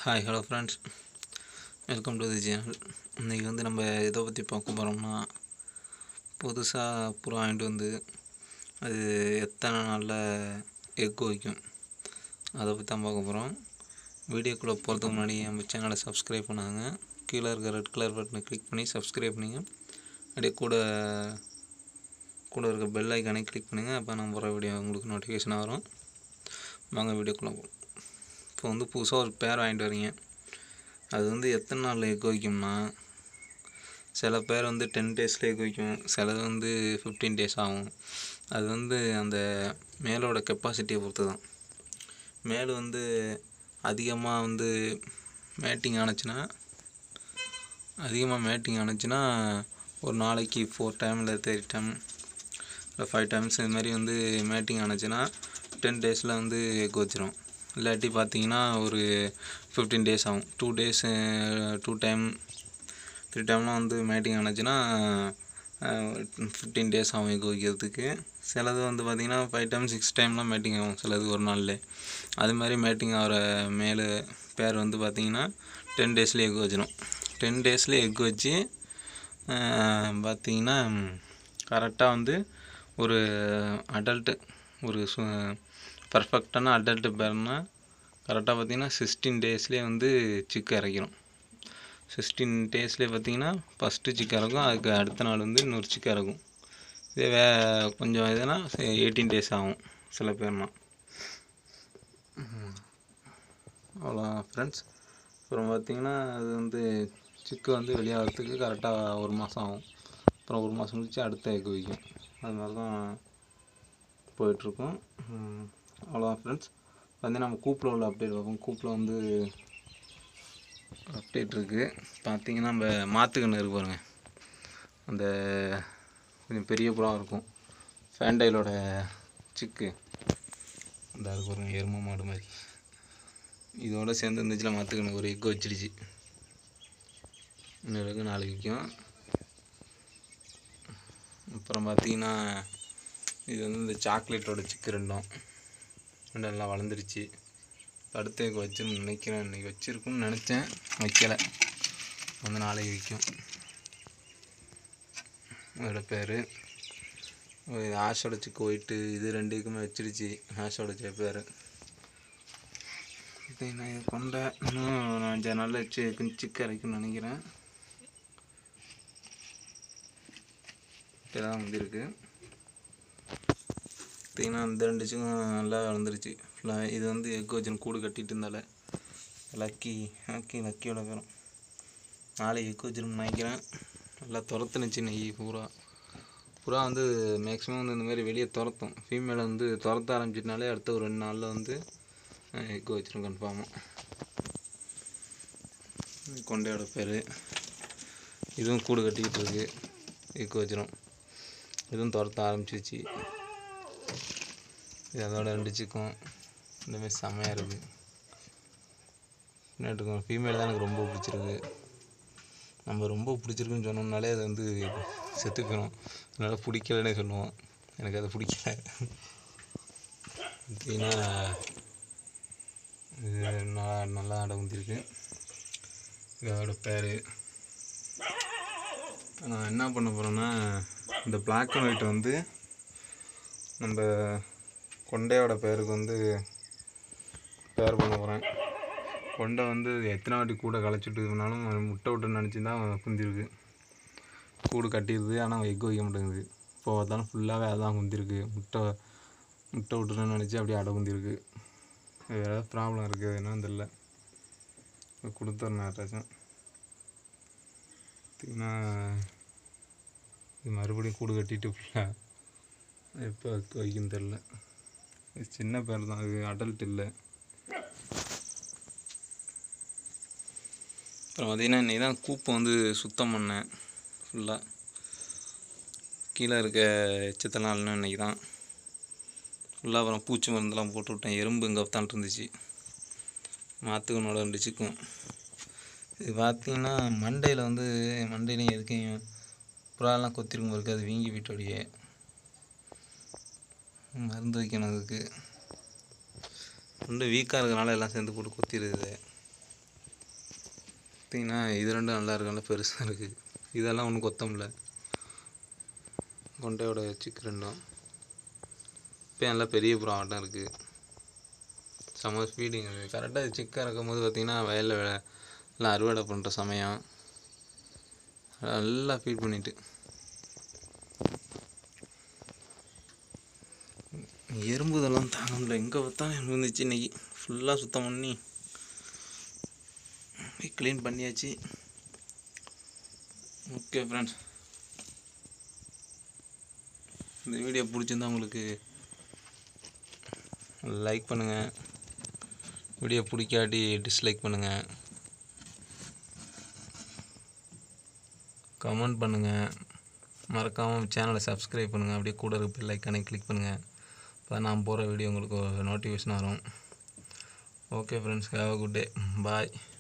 hi hello friends welcome to the channel இன்றைக்கி வந்து நம்ம எதை பற்றி பார்க்க போகிறோம்னா புதுசாக புறா வாங்கிட்டு வந்து அது எத்தனை நாளில் எக் வைக்கும் அதை பற்றி தான் பார்க்க போகிறோம் வீடியோக்குள்ளே போகிறதுக்கு முன்னாடி நம்ம சேனலை சப்ஸ்கிரைப் பண்ணாங்க கீழே இருக்க ரெட் கலர் பட்டனை கிளிக் பண்ணி சப்ஸ்கிரைப் பண்ணிங்க அப்படியே கூட கூட இருக்க பெல் ஐக்கானே கிளிக் பண்ணுங்கள் அப்போ நான் போகிற வீடியோ உங்களுக்கு நோட்டிஃபிகேஷனாக வரும் வாங்க வீடியோக்குள்ளே போகலாம் இப்போ வந்து புதுசாக ஒரு பேர் வாங்கிட்டு வரீங்க அது வந்து எத்தனை நாளில் எக் வைக்கும்னா சில பேர் வந்து டென் டேஸில் எக் வைக்கும் சிலது வந்து ஃபிஃப்டீன் டேஸ் ஆகும் அது வந்து அந்த மேலோட கெப்பாசிட்டியை பொறுத்து தான் மேல் வந்து அதிகமாக வந்து மேட்டிங் ஆனுச்சுன்னா அதிகமாக மேட்டிங் ஆனுச்சுன்னா ஒரு நாளைக்கு ஃபோர் டைம் இல்லை த்ரீ டைம் இல்லை ஃபைவ் டைம்ஸ் இது மாதிரி வந்து மேட்டிங் ஆனுச்சுன்னா டென் டேஸில் வந்து எக் வச்சிரும் இல்லாட்டி பார்த்தீங்கன்னா ஒரு ஃபிஃப்டீன் டேஸ் ஆகும் two days two time three டைம்லாம் வந்து மேட்டிங் ஆனுச்சுன்னா ஃபிஃப்டீன் டேஸ் ஆகும் எக் வைக்கிறதுக்கு சிலது வந்து பார்த்திங்கன்னா ஃபைவ் டைம் சிக்ஸ் டைம்லாம் மேட்டிங் ஆகும் சிலது ஒரு நாள்லே அது மாதிரி மேட்டிங் ஆகிற மேலே பேர் வந்து பார்த்திங்கன்னா டென் டேஸ்லேயே எக் வச்சிடும் டென் டேஸ்லேயே எக் வச்சு பார்த்திங்கன்னா கரெக்டாக வந்து ஒரு அடல்ட்டு ஒரு சு பர்ஃபெக்டான அடல்ட்டு பேர்னா கரெக்டாக பார்த்தீங்கன்னா சிக்ஸ்டீன் டேஸ்லேயே வந்து சிக்கு இறக்கிடும் சிக்ஸ்டீன் டேஸ்லேயே பார்த்தீங்கன்னா ஃபஸ்ட்டு சிக்கு இறக்கும் அதுக்கு அடுத்த நாள் வந்து இன்னொரு சிக்கு இறக்கும் இதே வே கொஞ்சம் இதுனா எயிட்டீன் டேஸ் ஆகும் சில பேர்னா அவ்வளோ ஃப்ரெண்ட்ஸ் அப்புறம் பார்த்தீங்கன்னா அது வந்து சிக்கு வந்து வெளியாகிறதுக்கு கரெக்டாக ஒரு மாதம் ஆகும் அப்புறம் ஒரு மாதம் கழிச்சு அடுத்த எக் வைக்கும் அது மாதிரி தான் போயிட்டுருக்கோம் அவ்வளோதான் ஃப்ரெண்ட்ஸ் வந்து நம்ம கூப்பில் உள்ள அப்டேட் பார்ப்போம் கூப்பில் வந்து அப்டேட் இருக்குது பார்த்தீங்கன்னா நம்ம மாற்றுக்கண்ணு இருக்கு பாருங்க அந்த கொஞ்சம் பெரிய புறா இருக்கும் ஃபேண்டைலோட சிக்கு அந்த அது பாருங்க எரும மாடு மாதிரி இதோட சேர்ந்து இருந்துச்சுல மாற்றுக்கண்ணு ஒரு எக் வச்சிடுச்சு இன்னும் இருக்கு நாளைக்கு வைக்கும் அப்புறம் பார்த்தீங்கன்னா இது வந்து இந்த சாக்லேட்டோட சிக்கு ரெண்டும் ரெண்டும் எல்லாம் வளர்ந்துருச்சு அடுத்த எக் வச்சிருந்து நினைக்கிறேன் இன்றைக்கி வச்சுருக்குன்னு நினச்சேன் வைக்கலை வந்து நாளைக்கு வைக்கும் அதோட பேர் இது ஆஷோட சிக்கு ஒயிட்டு இது ரெண்டுக்குமே வச்சிருச்சு ஆஷோட பேர் இது நான் கொண்ட இன்னும் ஒரு அஞ்சாறு நாளில் வச்சு சிக்கு இறக்குன்னு நினைக்கிறேன் தான் வந்திருக்கு பார்த்தீங்கன்னா இந்த ரெண்டு சிக்கும் நல்லா வளர்ந்துருச்சு ஃபுல்லாக இது வந்து எக் வச்சுன்னு கூடு கட்டிட்டு இருந்தால லக்கி லக்கி லக்கியோட பேரும் நாளைக்கு எக் வச்சிருன்னு நினைக்கிறேன் நல்லா துரத்துனுச்சு நெய் பூரா புறா வந்து மேக்ஸிமம் வந்து இந்த மாதிரி வெளியே துரத்தும் ஃபீமேலை வந்து துரத்த ஆரம்பிச்சிட்டனாலே அடுத்த ஒரு ரெண்டு நாளில் வந்து எக் வச்சிரும் கன்ஃபார்மாக கொண்டையோட பேர் இதுவும் கூடு கட்டிக்கிட்டு இருக்கு எக் வச்சிரும் இதுவும் துரத்த ஆரம்பிச்சிருச்சு இது அதோட ரெண்டு சிக்கும் இந்தமாரி செம்மையாக இருக்குது இருக்கும் ஃபீமேல் தான் எனக்கு ரொம்ப பிடிச்சிருக்கு நம்ம ரொம்ப பிடிச்சிருக்குன்னு சொன்னோம்னாலே அது வந்து செத்து போயிடும் அதனால் பிடிக்கலன்னே சொல்லுவோம் எனக்கு அது பிடிக்கல பார்த்தீங்கன்னா இது நல்லா நல்லா ஆடை வந்துருக்கு இதோட பேர் நான் என்ன பண்ண போகிறேன்னா இந்த பிளாக் அண்ட் ஒயிட் வந்து நம்ம கொண்டையோட பேருக்கு வந்து பேர் பண்ண போகிறேன் கொண்டை வந்து எத்தனை வாட்டி கூட களைச்சிட்டு இருந்தாலும் முட்டை விட்டு நினச்சி தான் குந்திருக்கு கூடு கட்டிடுது ஆனால் எக் வைக்க மாட்டேங்குது இப்போ பார்த்தாலும் ஃபுல்லாகவே அதான் குந்திருக்கு முட்டை முட்டை விட்டுருன்னு நினச்சி அப்படியே அடை குந்திருக்கு வேறு ஏதாவது ப்ராப்ளம் இருக்குது என்னன்னு தெரில கொடுத்துட்றேன் யாராச்சும் பார்த்திங்கன்னா இது மறுபடியும் கூடு கட்டிட்டு ஃபுல்லாக எப்போ வைக்கும் தெரில இது சின்ன பேர் தான் இது அடல்ட் இல்லை அப்புறம் பார்த்திங்கன்னா இன்றைக்கி தான் கூப்பை வந்து சுத்தம் பண்ணேன் ஃபுல்லாக கீழே இருக்க எச்சத்தெல்லாம் இல்லைன்னு இன்றைக்கி தான் ஃபுல்லாக அப்புறம் பூச்சி மருந்தெல்லாம் போட்டு விட்டேன் எறும்பு இங்கே தான் இருந்துச்சு மாற்றுக்கனோட இருந்துச்சுக்கும் இது பார்த்திங்கன்னா மண்டையில் வந்து மண்டையிலையும் எதுக்கையும் புறாலாம் கொத்திருக்கும் போது அது வீங்கி போயிட்டோடையே மருந்து வைக்கணும் அதுக்கு ரொம்ப வீக்காக இருக்கிறனால எல்லாம் சேர்ந்து போட்டு கொத்திடுது பார்த்தீங்கன்னா இது ரெண்டும் நல்லா இருக்குல்ல பெருசாக இருக்குது இதெல்லாம் ஒன்றும் கொத்தமில்ல கொண்டையோட சிக்கு ரெண்டும் இப்போ நல்லா பெரிய புறா ஆட்டம் இருக்குது செம்ம ஃபீடிங் இருக்குது கரெக்டாக சிக்கா இருக்கும் போது பார்த்தீங்கன்னா வயலில் வே- எல்லாம் அறுவடை பண்ணுற சமயம் நல்லா ஃபீட் பண்ணிட்டு எறும்பு இதெல்லாம் தாங்க முடியல எங்கே பார்த்தாலும் எறும்பு இருந்துச்சு இன்னைக்கு ஃபுல்லாக சுத்தம் பண்ணி க்ளீன் பண்ணியாச்சு ஓகே ஃப்ரெண்ட்ஸ் இந்த வீடியோ பிடிச்சிருந்தா உங்களுக்கு லைக் பண்ணுங்கள் வீடியோ பிடிக்காட்டி டிஸ்லைக் பண்ணுங்கள் கமெண்ட் பண்ணுங்கள் மறக்காமல் சேனலை சப்ஸ்கிரைப் பண்ணுங்கள் அப்படியே கூட இருக்க பெல் ஐக்கானை கிளிக் பண்ணுங்கள் அப்போ நான் போகிற வீடியோ உங்களுக்கு நோட்டிஃபிகேஷன் வரும் okay friends have a good day bye